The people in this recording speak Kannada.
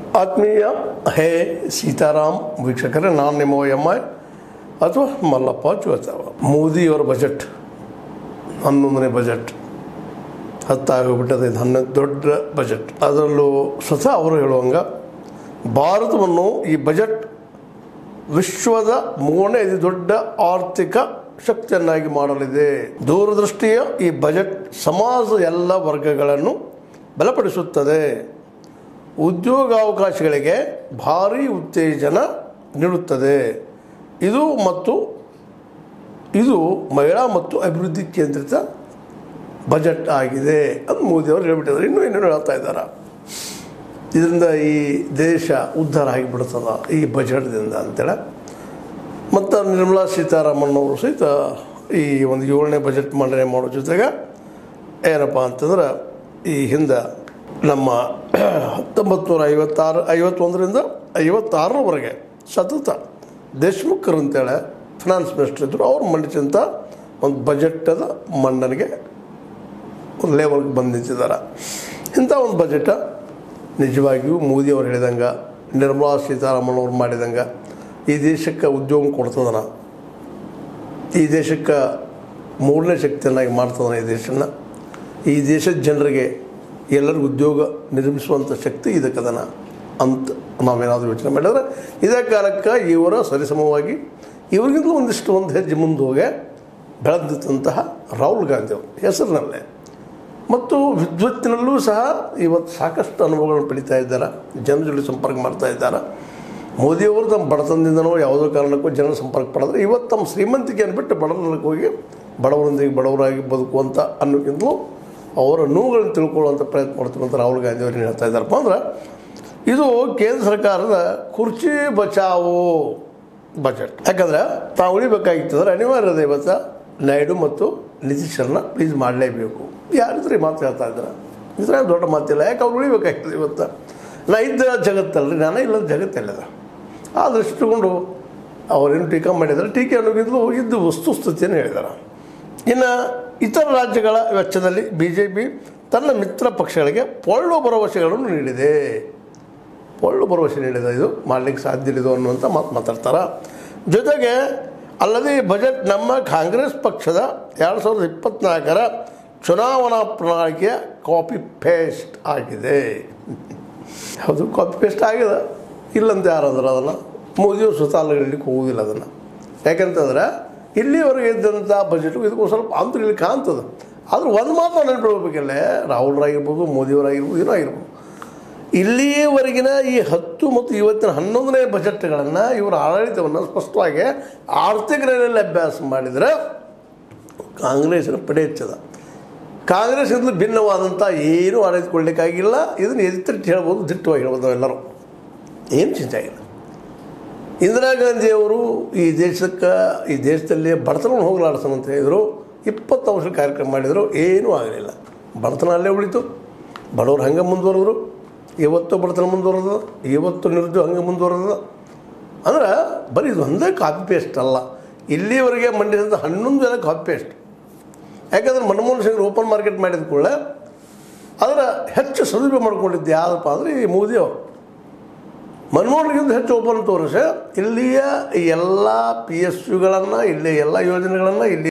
ಆತ್ಮೀಯ ಹೇ ಸೀತಾರಾಮ್ ವೀಕ್ಷಕರೇ ನಾನು ನಿಮ್ಮ ಎಮ್ ಐ ಅಥವಾ ಮಲ್ಲಪ್ಪ ಚೋಚಾವ ಮೋದಿಯವರ ಬಜೆಟ್ ಹನ್ನೊಂದನೇ ಬಜೆಟ್ ಹತ್ತಾಗೋಗ್ಬಿಟ್ಟದೆ ಇದು ಹನ್ನೊಂದು ದೊಡ್ಡ ಬಜೆಟ್ ಅದರಲ್ಲೂ ಸ್ವತಃ ಅವರು ಹೇಳುವಂಗ ಭಾರತವನ್ನು ಈ ಬಜೆಟ್ ವಿಶ್ವದ ಮೂರನೇ ಅತಿ ದೊಡ್ಡ ಆರ್ಥಿಕ ಶಕ್ತಿಯನ್ನಾಗಿ ಮಾಡಲಿದೆ ದೂರದೃಷ್ಟಿಯ ಈ ಬಜೆಟ್ ಸಮಾಜದ ಎಲ್ಲ ವರ್ಗಗಳನ್ನು ಬಲಪಡಿಸುತ್ತದೆ ಉದ್ಯೋಗಾವಕಾಶಗಳಿಗೆ ಭಾರಿ ಉತ್ತೇಜನ ನೀಡುತ್ತದೆ ಇದು ಮತ್ತು ಇದು ಮಹಿಳಾ ಮತ್ತು ಅಭಿವೃದ್ಧಿ ಕೇಂದ್ರಿತ ಬಜೆಟ್ ಆಗಿದೆ ಅಂತ ಮೋದಿಯವರು ಹೇಳ್ಬಿಟ್ಟಿದ್ದಾರೆ ಇನ್ನೂ ಏನೇನು ಹೇಳ್ತಾ ಇದ್ದಾರೆ ಇದರಿಂದ ಈ ದೇಶ ಉದ್ಧಾರ ಆಗಿಬಿಡ್ತದ ಈ ಬಜೆಟ್ದಿಂದ ಅಂತೇಳಿ ಮತ್ತು ನಿರ್ಮಲಾ ಸೀತಾರಾಮನ್ ಅವರು ಸಹಿತ ಈ ಒಂದು ಏಳನೇ ಬಜೆಟ್ ಮಂಡನೆ ಮಾಡೋ ಜೊತೆಗೆ ಏನಪ್ಪ ಅಂತಂದ್ರೆ ಈ ಹಿಂದೆ ನಮ್ಮ ಹತ್ತೊಂಬತ್ತು ನೂರ ಐವತ್ತಾರು ಐವತ್ತೊಂದರಿಂದ ಐವತ್ತಾರರವರೆಗೆ ಸತತ ದೇಶ್ಮುಖರು ಅಂತೇಳಿ ಫಿನಾನ್ಸ್ ಮಿನಿಸ್ಟರ್ ಇದ್ದರು ಅವ್ರು ಮಂಡಿಸಿದಂಥ ಒಂದು ಬಜೆಟದ ಮಂಡನೆಗೆ ಒಂದು ಲೆವೆಲ್ಗೆ ಬಂದು ನಿಂತಿದ್ದಾರೆ ಇಂಥ ಒಂದು ಬಜೆಟ ನಿಜವಾಗಿಯೂ ಮೋದಿ ಅವರು ಹೇಳಿದಂಗೆ ನಿರ್ಮಲಾ ಸೀತಾರಾಮನ್ ಅವ್ರು ಮಾಡಿದಂಗೆ ಈ ದೇಶಕ್ಕೆ ಉದ್ಯೋಗ ಕೊಡ್ತದನ ಈ ದೇಶಕ್ಕೆ ಮೂರನೇ ಶಕ್ತಿಯನ್ನಾಗಿ ಮಾಡ್ತದನ ಈ ದೇಶನ ಈ ದೇಶದ ಜನರಿಗೆ ಎಲ್ಲರಿಗೂ ಉದ್ಯೋಗ ನಿರ್ಮಿಸುವಂಥ ಶಕ್ತಿ ಇದಕ್ಕದನ ಅಂತ ನಾವೇನಾದರೂ ಯೋಚನೆ ಮಾಡಿದ್ರೆ ಇದೇ ಕಾಲಕ್ಕೆ ಇವರ ಸರಿಸಮವಾಗಿ ಇವ್ರಿಗಿಂತಲೂ ಒಂದಿಷ್ಟು ಒಂದು ಹೆಜ್ಜೆ ಮುಂದೆ ಹೋಗಿ ಬೆಳೆದಂತಹ ರಾಹುಲ್ ಗಾಂಧಿ ಅವರು ಹೆಸರಿನಲ್ಲೇ ಮತ್ತು ವಿದ್ವತ್ತಿನಲ್ಲೂ ಸಹ ಇವತ್ತು ಸಾಕಷ್ಟು ಅನುಭವಗಳನ್ನು ಪಡಿತಾ ಇದ್ದಾರೆ ಜನರ ಜೊತೆ ಸಂಪರ್ಕ ಮಾಡ್ತಾ ಇದ್ದಾರೆ ಮೋದಿಯವರು ತಮ್ಮ ಬಡತನದಿಂದನೋ ಯಾವುದೋ ಕಾರಣಕ್ಕೂ ಜನರ ಸಂಪರ್ಕ ಪಡೆದ್ರೆ ಇವತ್ತು ತಮ್ಮ ಶ್ರೀಮಂತಿಕೆಯನ್ನು ಬಿಟ್ಟು ಬಡವರಿಗೆ ಹೋಗಿ ಬಡವರೊಂದಿಗೆ ಬಡವರಾಗಿ ಬದುಕುವಂಥ ಅನ್ನೋಕ್ಕಿಂತಲೂ ಅವರ ನೋವುಗಳನ್ನು ತಿಳ್ಕೊಳ್ಳುವಂಥ ಪ್ರಯತ್ನ ಮಾಡ್ತೀವಿ ಅಂತ ರಾಹುಲ್ ಗಾಂಧಿ ಅವರು ಏನು ಹೇಳ್ತಾ ಇದ್ದಾರಪ್ಪ ಅಂದ್ರೆ ಇದು ಕೇಂದ್ರ ಸರ್ಕಾರದ ಕುರ್ಚಿ ಬಚಾವೋ ಬಜೆಟ್ ಯಾಕಂದ್ರೆ ತಾವು ಉಳಿಬೇಕಾಗಿತ್ತಂದ್ರೆ ಅನಿವಾರ್ಯದ ಇವತ್ತು ನಾಯ್ಡು ಮತ್ತು ನಿತೀಶರನ್ನ ಪ್ಲೀಸ್ ಮಾಡಲೇಬೇಕು ಯಾರಿದ್ರೆ ಈ ಮಾತು ಹೇಳ್ತಾ ಇದ್ದಾರೆ ಇದ್ರೆ ದೊಡ್ಡ ಮಾತಿಲ್ಲ ಯಾಕೆ ಅವ್ರು ಉಳಿಬೇಕಾಗ್ತದೆ ಇವತ್ತು ನಾ ಇದ್ದ ಜಗತ್ತಲ್ರಿ ನಾನು ಇಲ್ಲದ ಜಗತ್ತಲ್ಲದ ಆ ದೃಷ್ಟಿ ತಗೊಂಡು ಅವರೇನು ಟೀಕಾ ಮಾಡಿದ್ದಾರೆ ಟೀಕೆ ಅನ್ನೋಗಿದ್ಲು ಇದ್ದು ವಸ್ತುಸ್ಥಿತಿಯನ್ನು ಹೇಳಿದ್ದಾರೆ ಇನ್ನು ಇತರ ರಾಜ್ಯಗಳ ವೆಚ್ಚದಲ್ಲಿ ಬಿ ಜೆ ಪಿ ತನ್ನ ಮಿತ್ರ ಪಕ್ಷಗಳಿಗೆ ಪೊಳ್ಳು ಭರವಸೆಗಳನ್ನು ನೀಡಿದೆ ಒಳ್ಳೆ ಭರವಸೆ ನೀಡಿದೆ ಇದು ಮಾಡಲಿಕ್ಕೆ ಸಾಧ್ಯ ಇಲ್ಲ ಅನ್ನುವಂಥ ಮಾತು ಮಾತಾಡ್ತಾರೆ ಜೊತೆಗೆ ಅಲ್ಲದೆ ಈ ಬಜೆಟ್ ನಮ್ಮ ಕಾಂಗ್ರೆಸ್ ಪಕ್ಷದ ಎರಡು ಸಾವಿರದ ಇಪ್ಪತ್ತ್ನಾಲ್ಕರ ಚುನಾವಣಾ ಪ್ರಣಾಳಿಕೆಯ ಕಾಪಿ ಪೇಸ್ಟ್ ಆಗಿದೆ ಹೌದು ಕಾಪಿ ಪೇಸ್ಟ್ ಆಗಿದೆ ಇಲ್ಲಂತ ಯಾರಾದ್ರೆ ಅದನ್ನು ಮೋದಿಯವರು ಸ್ವತಃ ಅಲ್ಲಿಗೆ ಹೋಗೋದಿಲ್ಲ ಅದನ್ನು ಯಾಕಂತಂದ್ರೆ ಇಲ್ಲಿವರೆಗೆ ಇದ್ದಂಥ ಬಜೆಟು ಇದಕ್ಕೂ ಸ್ವಲ್ಪ ಅಂತೂ ಇಲ್ಲಿ ಕಾಣ್ತದೆ ಆದ್ರೆ ಒಂದು ಮಾತು ನೆನಪಿಡ್ಬೇಕಲ್ಲೇ ರಾಹುಲ್ರಾಗಿರ್ಬೋದು ಮೋದಿಯವರಾಗಿರ್ಬೋದು ಏನೋ ಆಗಿರ್ಬೋದು ಇಲ್ಲಿಯವರೆಗಿನ ಈ ಹತ್ತು ಮತ್ತು ಇವತ್ತಿನ ಹನ್ನೊಂದನೇ ಬಜೆಟ್ಗಳನ್ನು ಇವರ ಆಡಳಿತವನ್ನು ಸ್ಪಷ್ಟವಾಗಿ ಆರ್ಥಿಕ ನೆಲೆಯಲ್ಲಿ ಅಭ್ಯಾಸ ಮಾಡಿದರೆ ಕಾಂಗ್ರೆಸ್ಸಿನ ಪಡೆ ಹೆಚ್ಚದ ಕಾಂಗ್ರೆಸ್ಸಿಂದ ಭಿನ್ನವಾದಂಥ ಏನೂ ಆಡಳಿತ ಕೊಡಲಿಕ್ಕಾಗಿಲ್ಲ ಇದನ್ನು ಎದಿತ್ತಿಟ್ಟು ಹೇಳ್ಬೋದು ದಿಟ್ಟವಾಗಿ ಹೇಳ್ಬೋದು ನಾವೆಲ್ಲರೂ ಏನು ಚಿಂತೆ ಆಗಿಲ್ಲ ಇಂದಿರಾ ಗಾಂಧಿಯವರು ಈ ದೇಶಕ್ಕೆ ಈ ದೇಶದಲ್ಲಿ ಬಡತನವನ್ನು ಹೋಗಲಾಡಿಸೋಣ ಅಂತ ಹೇಳಿದರು ಇಪ್ಪತ್ತು ವರ್ಷ ಕಾರ್ಯಕ್ರಮ ಮಾಡಿದರು ಏನೂ ಆಗಲಿಲ್ಲ ಬಡತನ ಅಲ್ಲೇ ಉಳಿತು ಬಡವರು ಹಂಗೆ ಮುಂದುವರೆದ್ರು ಇವತ್ತು ಬಡತನ ಮುಂದುವರೆದ ಇವತ್ತು ನಿರುದ್ಯೋಗ ಹಂಗೆ ಮುಂದುವರೆದ ಅಂದ್ರೆ ಬರೀ ಇದು ಒಂದೇ ಕಾಪಿ ಪೇಸ್ಟ್ ಅಲ್ಲ ಇಲ್ಲಿವರೆಗೆ ಮಂಡಿಸಿದ ಹನ್ನೊಂದು ಜನ ಕಾಪಿ ಪೇಸ್ಟ್ ಯಾಕಂದ್ರೆ ಮನಮೋಹನ್ ಸಿಂಗ್ ಓಪನ್ ಮಾರ್ಕೆಟ್ ಮಾಡಿದ ಕೂಡಲೇ ಅದರ ಹೆಚ್ಚು ಸದುಪಯೋಗ ಮಾಡ್ಕೊಂಡಿದ್ದು ಯಾವುದಪ್ಪ ಅಂದರೆ ಈ ಮೋದಿ ಅವರು ಮನಮೋಹನ್ಗಿಂತ ಹೆಚ್ಚು ಓಪನ್ ತೋರಿಸಿ ಇಲ್ಲಿಯ ಎಲ್ಲ ಪಿ ಎಸ್ ಯುಗಳನ್ನು ಇಲ್ಲಿ ಎಲ್ಲ ಯೋಜನೆಗಳನ್ನು ಇಲ್ಲಿ